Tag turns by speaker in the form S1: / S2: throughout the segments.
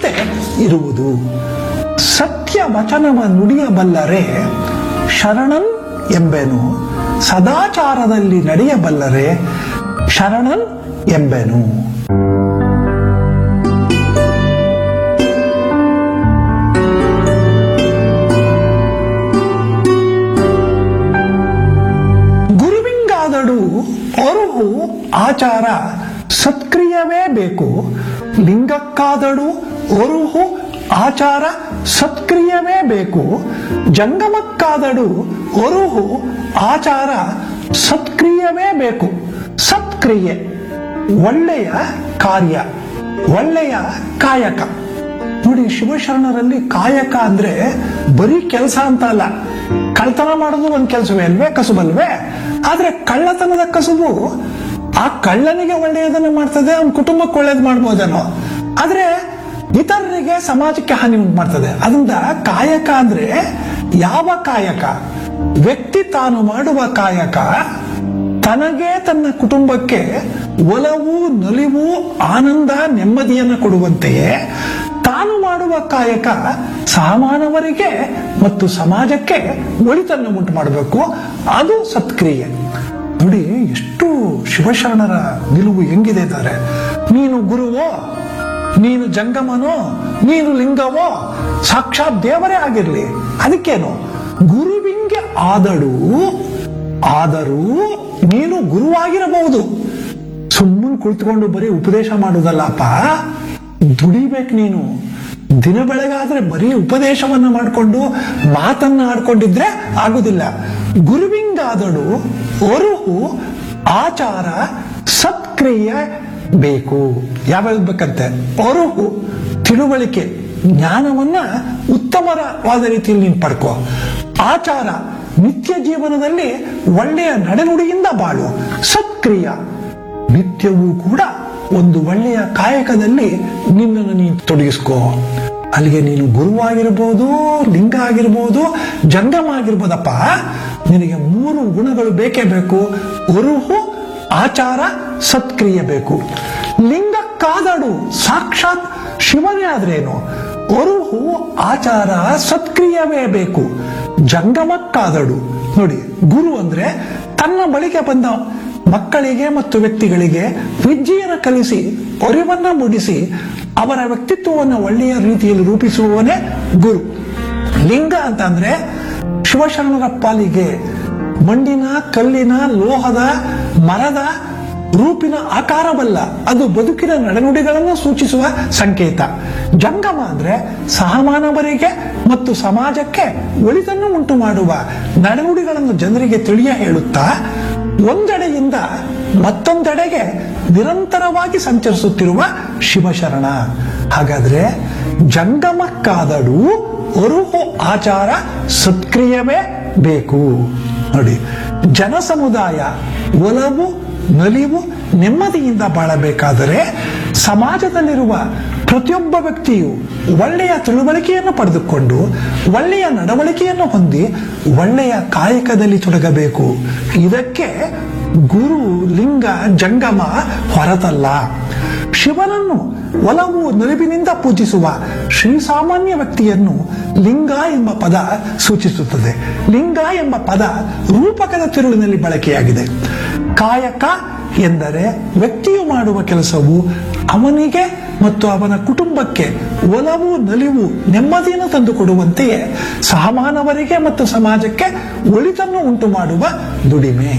S1: ನುಡಿದಂತೆ ಇರುವುದು ಸತ್ಯ ವಚನವ ನುಡಿಯಬಲ್ಲರೆ ಶರಣನ್ ಎಂಬೆನು ಸದಾಚಾರದಲ್ಲಿ ನಡೆಯಬಲ್ಲರೆ ಶರಣನ್ ಎಂಬೆನು ಗುರುವಿಂಗಾದಡು ಅರುಹು ಆಚಾರ ಸತ್ಕ್ರಿಯವೇ ಬೇಕು ಲಿಂಗಕ್ಕಾದಡು ಅರುಹು ಆಚಾರ ಸತ್ಕ್ರಿಯವೇ ಬೇಕು ಜಂಗಮಕ್ಕಾದಡು ಅರುಹು ಆಚಾರ ಸತ್ಕ್ರಿಯವೇ ಬೇಕು ಸತ್ಕ್ರಿಯೆ ಒಳ್ಳೆಯ ಕಾರ್ಯ ಒಳ್ಳೆಯ ಕಾಯಕ ನೋಡಿ ಶಿವಶರಣರಲ್ಲಿ ಕಾಯಕ ಅಂದ್ರೆ ಬರೀ ಕೆಲಸ ಅಂತ ಅಲ್ಲ ಕಳ್ತನ ಮಾಡೋದು ಒಂದ್ ಕೆಲಸವೇ ಅಲ್ವೇ ಕಸುಬಲ್ವೇ ಆದ್ರೆ ಕಳ್ಳತನದ ಕಸುಬು ಆ ಕಳ್ಳನಿಗೆ ಒಳ್ಳೆಯದನ್ನು ಮಾಡ್ತದೆ ಅವನ ಕುಟುಂಬಕ್ಕೆ ಒಳ್ಳೇದು ಮಾಡ್ಬೋದೇನೋ ಆದ್ರೆ ಇತರರಿಗೆ ಸಮಾಜಕ್ಕೆ ಹಾನಿ ಉಂಟು ಮಾಡ್ತದೆ ಅದರಿಂದ ಕಾಯಕ ಅಂದ್ರೆ ಯಾವ ಕಾಯಕ ವ್ಯಕ್ತಿ ತಾನು ಮಾಡುವ ಕಾಯಕ ತನಗೆ ತನ್ನ ಕುಟುಂಬಕ್ಕೆ ಒಲವು ನಲಿವು ಆನಂದ ನೆಮ್ಮದಿಯನ್ನು ಕೊಡುವಂತೆಯೇ ತಾನು ಮಾಡುವ ಕಾಯಕ ಸಾಮಾನವರಿಗೆ ಮತ್ತು ಸಮಾಜಕ್ಕೆ ಒಳಿತನ್ನು ಉಂಟು ಮಾಡಬೇಕು ಅದು ಸತ್ಕ್ರಿಯೆ ನೋಡಿ ಎಷ್ಟು ಶಿವಶರಣರ ನಿಲುವು ಹೆಂಗಿದೆ ಇದ್ದಾರೆ ನೀನು ಗುರುವೋ ನೀನು ಜಂಗಮನೋ ನೀನು ಲಿಂಗವೋ ಸಾಕ್ಷಾತ್ ದೇವರೇ ಆಗಿರ್ಲಿ ಅದಕ್ಕೇನು ಗುರುವಿಂಗೆ ಆದಡು ಆದರೂ ನೀನು ಗುರುವಾಗಿರಬಹುದು ಸುಮ್ಮನೆ ಕುಳಿತುಕೊಂಡು ಬರೀ ಉಪದೇಶ ಮಾಡುವುದಲ್ಲಪ್ಪ ದುಡಿಬೇಕು ನೀನು ದಿನ ಬೆಳಗಾದ್ರೆ ಬರೀ ಉಪದೇಶವನ್ನ ಮಾಡಿಕೊಂಡು ಮಾತನ್ನ ಆಡ್ಕೊಂಡಿದ್ರೆ ಆಗುದಿಲ್ಲ ಗುರುವಿಂಗಾದಡು ಒರುಹು ಆಚಾರ ಸತ್ಕ್ರಿಯೆ ಬೇಕು ಯಾವ್ಯಾವ ಬೇಕಂತೆ ಒರುಹು ತಿಳುವಳಿಕೆ ಜ್ಞಾನವನ್ನ ಉತ್ತಮವಾದ ರೀತಿಯಲ್ಲಿ ನೀನು ಪಡ್ಕೋ ಆಚಾರ ನಿತ್ಯ ಜೀವನದಲ್ಲಿ ಒಳ್ಳೆಯ ನಡೆನುಡಿಯಿಂದ ಬಾಳು ಸತ್ಕ್ರಿಯ ನಿತ್ಯವೂ ಕೂಡ ಒಂದು ಒಳ್ಳೆಯ ಕಾಯಕದಲ್ಲಿ ನಿನ್ನನ್ನು ನೀನು ತೊಡಗಿಸ್ಕೋ ಅಲ್ಲಿಗೆ ನೀನು ಗುರುವಾಗಿರ್ಬೋದು ಲಿಂಗ ಆಗಿರ್ಬೋದು ಜಂಗಮ ಆಗಿರ್ಬೋದಪ್ಪ ನಿನಗೆ ಮೂರು ಗುಣಗಳು ಬೇಕೇ ಬೇಕು ಉರುಹು ಆಚಾರ ಸತ್ಕ್ರಿಯೆ ಬೇಕು ಲಿಂಗಕ್ಕಾದಡು ಸಾಕ್ಷಾತ್ ಶಿವನೇ ಆದ್ರೇನು ಒರುಹು ಆಚಾರ ಸತ್ಕ್ರಿಯವೇ ಬೇಕು ಜಂಗಮಕ್ಕಾದಡು ನೋಡಿ ಗುರು ಅಂದ್ರೆ ತನ್ನ ಬಳಿಗೆ ಬಂದ ಮಕ್ಕಳಿಗೆ ಮತ್ತು ವ್ಯಕ್ತಿಗಳಿಗೆ ವಿದ್ಯೆಯನ್ನು ಕಲಿಸಿ ಅರಿವನ್ನ ಮೂಡಿಸಿ ಅವರ ವ್ಯಕ್ತಿತ್ವವನ್ನು ಒಳ್ಳೆಯ ರೀತಿಯಲ್ಲಿ ರೂಪಿಸುವವನೇ ಗುರು ಲಿಂಗ ಅಂತ ಅಂದ್ರೆ ಶಿವಶರಣರ ಪಾಲಿಗೆ ಮಣ್ಣಿನ ಕಲ್ಲಿನ ಲೋಹದ ಮರದ ರೂಪಿನ ಆಕಾರವಲ್ಲ ಅದು ಬದುಕಿನ ನಡೆನುಡಿಗಳನ್ನು ಸೂಚಿಸುವ ಸಂಕೇತ ಜಂಗಮ ಅಂದ್ರೆ ಸಹಮಾನವರಿಗೆ ಮತ್ತು ಸಮಾಜಕ್ಕೆ ಒಳಿತನ್ನು ಉಂಟು ಮಾಡುವ ನಡೆನುಡಿಗಳನ್ನು ಜನರಿಗೆ ತಿಳಿಯ ಹೇಳುತ್ತಾ ಒಂದೆಡೆಯಿಂದ ಮತ್ತೊಂದೆಡೆಗೆ ನಿರಂತರವಾಗಿ ಸಂಚರಿಸುತ್ತಿರುವ ಶಿವಶರಣ ಹಾಗಾದ್ರೆ ಜಂಗಮಕ್ಕಾದಡು ಅರುಹು ಆಚಾರ ಸತ್ಕ್ರಿಯವೇ ಬೇಕು ನೋಡಿ ಜನ ಸಮುದಾಯ ಒಲವು ನಲಿವು ನೆಮ್ಮದಿಯಿಂದ ಬಾಳಬೇಕಾದರೆ ಸಮಾಜದಲ್ಲಿರುವ ಪ್ರತಿಯೊಬ್ಬ ವ್ಯಕ್ತಿಯು ಒಳ್ಳೆಯ ತಿಳುವಳಿಕೆಯನ್ನು ಪಡೆದುಕೊಂಡು ಒಳ್ಳೆಯ ನಡವಳಿಕೆಯನ್ನು ಹೊಂದಿ ಒಳ್ಳೆಯ ಕಾಯಕದಲ್ಲಿ ತೊಡಗಬೇಕು ಇದಕ್ಕೆ ಗುರು ಲಿಂಗ ಜಂಗಮ ಹೊರತಲ್ಲ ಶಿವನನ್ನು ಒಲವು ನಲಿವಿನಿಂದ ಪೂಜಿಸುವ ಶ್ರೀಸಾಮಾನ್ಯ ವ್ಯಕ್ತಿಯನ್ನು ಲಿಂಗ ಎಂಬ ಪದ ಸೂಚಿಸುತ್ತದೆ ಲಿಂಗ ಎಂಬ ಪದ ರೂಪಕದ ತಿರುಳಿನಲ್ಲಿ ಬಳಕೆಯಾಗಿದೆ ಕಾಯಕ ಎಂದರೆ ವ್ಯಕ್ತಿಯು ಮಾಡುವ ಕೆಲಸವು ಅವನಿಗೆ ಮತ್ತು ಅವನ ಕುಟುಂಬಕ್ಕೆ ಒಲವು ನಲಿವು ನೆಮ್ಮದಿಯನ್ನು ತಂದುಕೊಡುವಂತೆಯೇ ಸಹಮಾನವರಿಗೆ ಮತ್ತು ಸಮಾಜಕ್ಕೆ ಒಳಿತನ್ನು ಉಂಟು ಮಾಡುವ ದುಡಿಮೆ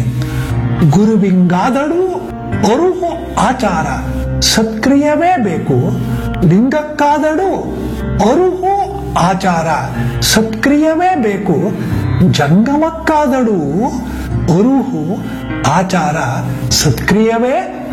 S1: ಗುರುವಿಂಗಾದಡು ಅರುಹು ಆಚಾರ ಸತ್ಕ್ರಿಯವೇ ಬೇಕು ಲಿಂಗಕ್ಕಾದಡು ಅರುಹು ಆಚಾರ ಸತ್ಕ್ರಿಯವೇ ಬೇಕು ಜಂಗಮಕ್ಕಾದಡು ಅರುಹು ಆಚಾರ ಸತ್ಕ್ರಿಯವೇ